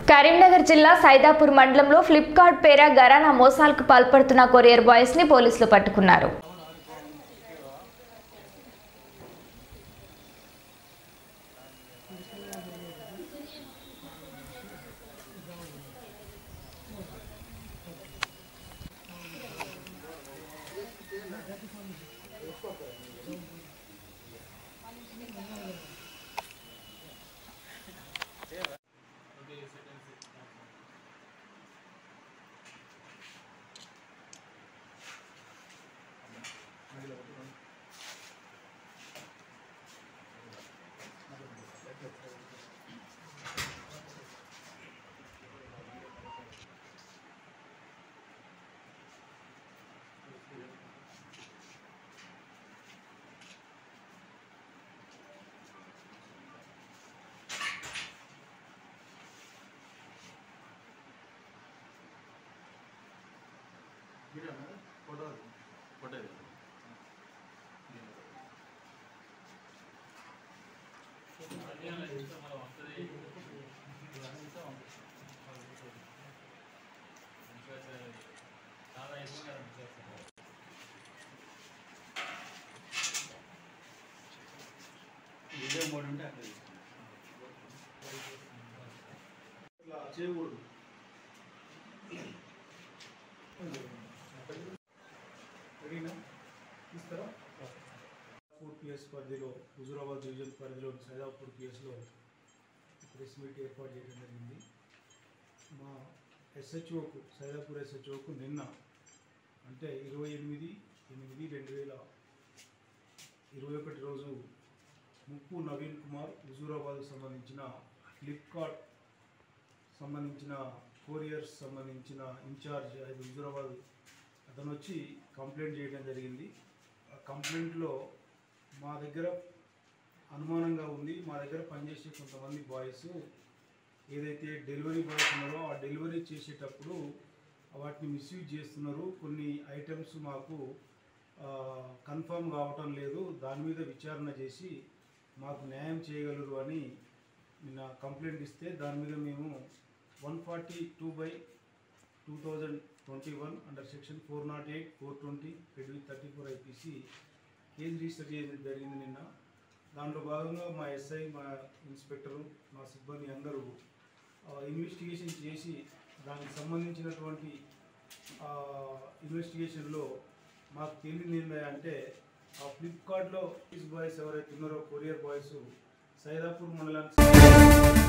కరీంనగర్ జిల్లా సైదాపూర్ మండలంలో ఫ్లిప్కార్ట్ పేర గరానా మోసాలకు పాల్పడుతున్న కొరియర్ బాయ్స్ ని పోలీసులు పట్టుకున్నారు వీడియో మోడ్ ఉంటే అక్కడ తీసుకోండి. ఇట్లా చేయకూడదు రెడీనా తీస్తారా ఫోర్ పిఎస్ పరిధిలో హుజూరాబాద్ డివిజన్ పరిధిలో సైదాపూర్ పిఎస్లో ప్రెస్ మీట్ ఏర్పాటు చేయడం జరిగింది మా ఎస్హెచ్ఓకు సైదాపూర్ ఎస్హెచ్ఓకు నిన్న అంటే ఇరవై ఎనిమిది ఎనిమిది రెండు వేల ఇరవై ఒకటి రోజు ముప్పు నవీన్ కుమార్ హుజూరాబాద్కు సంబంధించిన ఫ్లిప్కార్ట్ సంబంధించిన కొరియర్స్ సంబంధించిన ఇన్ఛార్జ్ అది హుజూరాబాద్ అతను వచ్చి కంప్లైంట్ చేయడం జరిగింది ఆ కంప్లైంట్లో మా దగ్గర అనుమానంగా ఉంది మా దగ్గర పనిచేసే కొంతమంది బాయ్స్ ఏదైతే డెలివరీ బాయ్స్ ఉన్నారో ఆ డెలివరీ చేసేటప్పుడు వాటిని మిస్యూజ్ చేస్తున్నారు కొన్ని ఐటమ్స్ మాకు కన్ఫర్మ్ కావటం లేదు దాని మీద విచారణ చేసి మాకు న్యాయం చేయగలరు అని నిన్న కంప్లైంట్ ఇస్తే దాని మీద మేము one forty two by two thousand twenty one under section four naught eight four twenty read with thirty four IPC case register చేయడం జరిగింది నిన్న దాంట్లో భాగంగా మా ఎస్ఐ మా ఇన్స్పెక్టరు మా సిబ్బంది అందరూ ఇన్వెస్టిగేషన్ చేసి దానికి సంబంధించినటువంటి ఇన్వెస్టిగేషన్లో మాకు తెలియదు ఏంటంటే ఆ ఫ్లిప్కార్ట్లో బాయ్స్ ఎవరైతే ఉన్నారో కొరియర్ బాయ్స్ సైదాపూర్ మండలానికి